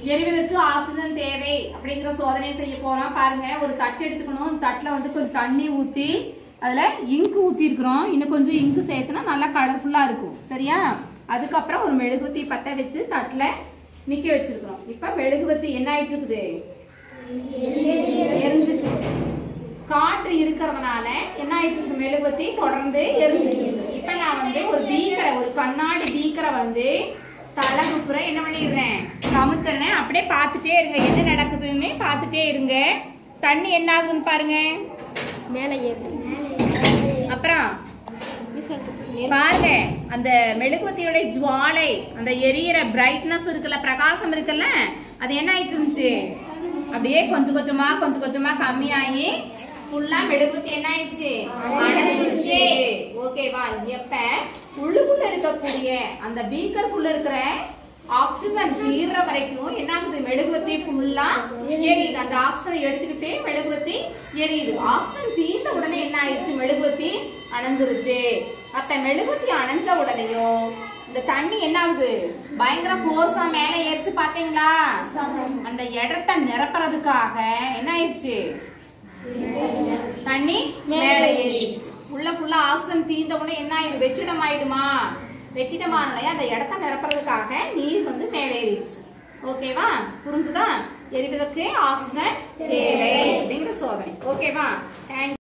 எரிவதற்கு oxygen தேவை அப்படிங்கிற சோதனை செய்ய போறோம் பாருங்க ஒரு தட்டு எடுத்துக்கணும் அந்த தட்டுல வந்து கொஞ்சம் தண்ணி ஊத்தி அதுல இங்கு ஊத்தி இருக்கிறோம் இன்னும் கொஞ்சம் இங்கு சேர்த்துனா நல்லா கலர்ஃபுல்லா இருக்கும் சரியா அதுக்கப்புறம் ஒரு மெழுகுவத்தி பத்த வச்சு தட்டுல நிக்க வச்சிருக்கிறோம் இப்ப மெழுகுவத்தி என்ன ஆயிட்டு இருக்குது எரிஞ்சிட்டு இருக்கு. காற்று இருக்கிறதுனால என்ன ஆயிட்டு இருக்கு மெழுகுவத்தி தொடர்ந்து எரிஞ்சிட்டு இருக்கு இப்ப நான் வந்து ஒரு பீக்கரை ஒரு கண்ணாடி பீக்கரை வந்து தலகுப்புற என்ன பண்ணிடுறேன் கமுத்துறேன் அப்படியே பார்த்துட்டே இருங்க என்ன நடக்குதுன்னு பார்த்துட்டே இருங்க தண்ணி என்ன ஆகுதுன்னு பாருங்க மேலே ஏறு அப்புறம் பாருங்க அந்த மெழுகுவத்தியோட ஜுவாலை அந்த எரியற பிரைட்னஸ் இருக்குல்ல பிரகாசம் இருக்குல்ல அது என்ன ஆயிட்டு இருந்துச்சு அப்படியே கொஞ்சம் கொஞ்சமா கொஞ்சம் கொஞ்சமா கம்மியாகி ஃபுல்லா மெழுகுவத்தி என்ன ஆயிடுச்சு அடைஞ்சிருச்சு ஓகேவா எப்ப உள்ளுக்குள்ள இருக்கக்கூடிய அந்த பீக்கருக்குள்ள இருக்கிற ஆக்சிஜன் தீர்ற வரைக்கும் என்ன ஆகுது மெழுகுவத்தி ஃபுல்லா எரியுது அந்த ஆக்சிஜன் எடுத்துக்கிட்டே மெழுகுவத்தி எரியுது ஆக்சிஜன் தீர்ந்த உடனே என்ன ஆயிடுச்சு மெழுகுவத்தி அணைஞ்சிருச்சு அப்ப மெழுகுவத்தி அணைஞ்ச உடனேயும் இந்த தண்ணி என்ன ஆகுது பயங்கர ஃபோர்ஸா மேல ஏறிச்சு பாத்தீங்களா அந்த இடத்த நிரப்புறதுக்காக என்ன ஆயிடுச்சு தண்ணி மேல ஏறிடுச்சு உள்ள ஃபுல்லா ஆக்சிஜன் தீர்ந்த உடனே என்ன ஆயிடும் வெற்றிடம் ஆயிடுமா வெற்றிடமான அந்த இடத்த நிரப்புறதுக்காக நீர் வந்து மேலே ஏறிடுச்சு ஓகேவா புரிஞ்சுதா எரிவதற்கு ஆக்சிஜன் தேவை அப்படிங்கிற சோதனை ஓகேவா தேங்க்